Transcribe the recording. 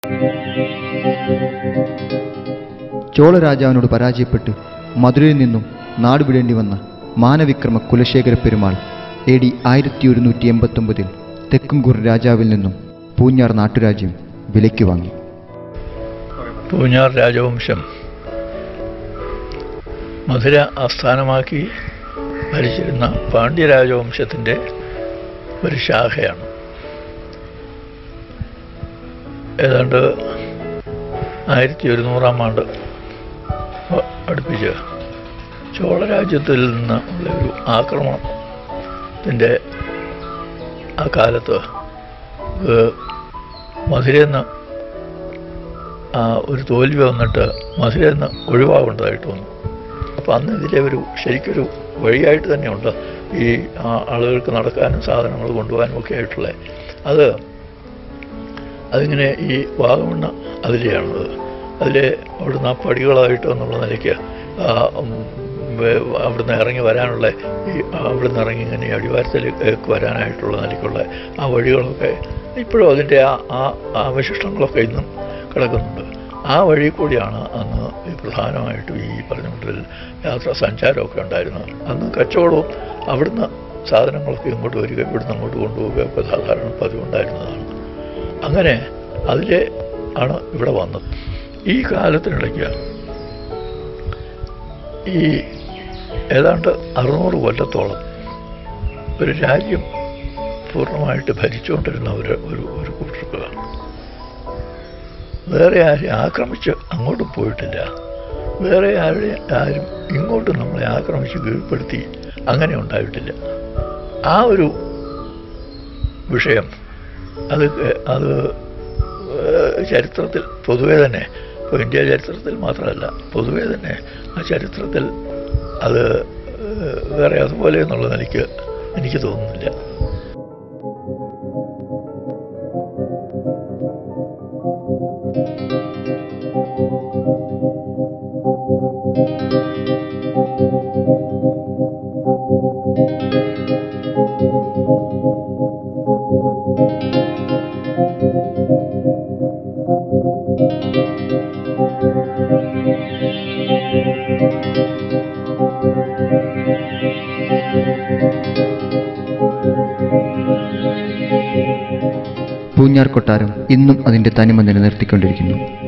ചോള രാജാവിനോട് പരാജയപ്പെട്ട് മധുരയിൽ നിന്നും നാടുവിടേണ്ടി വന്ന മാനവിക്രമ കുലശേഖര പെരുമാൾ എ ഡി ആയിരത്തി ഒരുന്നൂറ്റി എൺപത്തൊമ്പതിൽ തെക്കുംകൂർ രാജാവിൽ നിന്നും പൂഞ്ഞാർ നാട്ടുരാജ്യം വിലയ്ക്ക് വാങ്ങി പൂഞ്ഞാർ രാജവംശം മധുര ആസ്ഥാനമാക്കി ഭരിച്ചിരുന്ന പാണ്ഡ്യ രാജവംശത്തിൻ്റെ ഒരു ശാഖയാണ് ഏതാണ്ട് ആയിരത്തി ഒരുന്നൂറാം ആണ്ട് അ- അടുപ്പിച്ച് ചോളരാജ്യത്തിൽ നിന്ന് ഉള്ള ഒരു ആക്രമണത്തിൻ്റെ ആ കാലത്ത് ഏഹ്, മധുരയിൽ നിന്ന് ആ ഒരു തോൽവി വന്നിട്ട് മധുരയിൽ നിന്ന് ഒഴിവാകേണ്ടതായിട്ട് വന്നു അപ്പോൾ അന്ന് ഇതിലെ ഒരു ശരിക്കൊരു വഴിയായിട്ട് തന്നെയുണ്ട് ഈ ആ, ആളുകൾക്ക് നടക്കാനും സാധനങ്ങൾ കൊണ്ടുപോകാനും ഒക്കെ ആയിട്ടുള്ള അത് അതിങ്ങനെ ഈ വാഗമണ്ണ അതിലെയാണത് അതിലെ അവിടുന്ന് ആ പടികളായിട്ട് എന്നുള്ള നിലയ്ക്ക് ആ, ഉം, വേ- അവിടുന്ന് ഇറങ്ങി വരാനുള്ള ഈ അവിടുന്ന് ഇറങ്ങി ഇങ്ങനെ ഈ അടിവാരത്തിലേക്ക് വരാനായിട്ടുള്ള നിലയ്ക്കുള്ള ആ വഴികളൊക്കെ ഇപ്പോഴും അതിൻ്റെ ആ ആ അവശിഷ്ടങ്ങളൊക്കെ ഇന്നും കിടക്കുന്നുണ്ട് ആ വഴി കൂടിയാണ് അന്ന് ഈ പ്രധാനമായിട്ടും ഈ പറഞ്ഞ മുതൽ യാത്രാ സഞ്ചാരമൊക്കെ ഉണ്ടായിരുന്നത് അന്ന് കച്ചവടവും അവിടുന്ന് സാധനങ്ങളൊക്കെ ഇങ്ങോട്ട് വരിക ഇവിടുന്ന് അങ്ങോട്ട് കൊണ്ടുപോവുക ഒക്കെ സാധാരണ പതിവുണ്ടായിരുന്നതാണ് അങ്ങനെ അതിലെ ആണ് ഇവിടെ വന്നത് ഈ കാലത്തിനിടയ്ക്ക് ഈ ഏതാണ്ട് അറുന്നൂറ് കൊല്ലത്തോളം ഒരു രാജ്യം പൂർണ്ണമായിട്ട് ഭരിച്ചുകൊണ്ടിരുന്ന ഒരു ഒരു ഒരു കൂട്ടർക്ക് വേറെ ആരെയും ആക്രമിച്ച് അങ്ങോട്ട് പോയിട്ടില്ല വേറെ ആരുടെ ആരും ഇങ്ങോട്ട് നമ്മളെ ആക്രമിച്ച് കീഴ്പ്പെടുത്തി അങ്ങനെ ഉണ്ടായിട്ടില്ല ആ ഒരു വിഷയം അത് ഏഹ്, അത് ഏഹ്, ചരിത്രത്തിൽ പൊതുവേ തന്നെ ഇപ്പോൾ ഇന്ത്യ ചരിത്രത്തിൽ മാത്രമല്ല പൊതുവേ തന്നെ ആ ചരിത്രത്തിൽ അത് ഏഹ്, വേറെ അതുപോലെ എന്നുള്ള നിലയ്ക്ക് എനിക്ക് തോന്നുന്നില്ല പൂഞ്ഞാർ കൊട്ടാരം ഇന്നും അതിൻ്റെ തനിമ നിലനിർത്തിക്കൊണ്ടിരിക്കുന്നു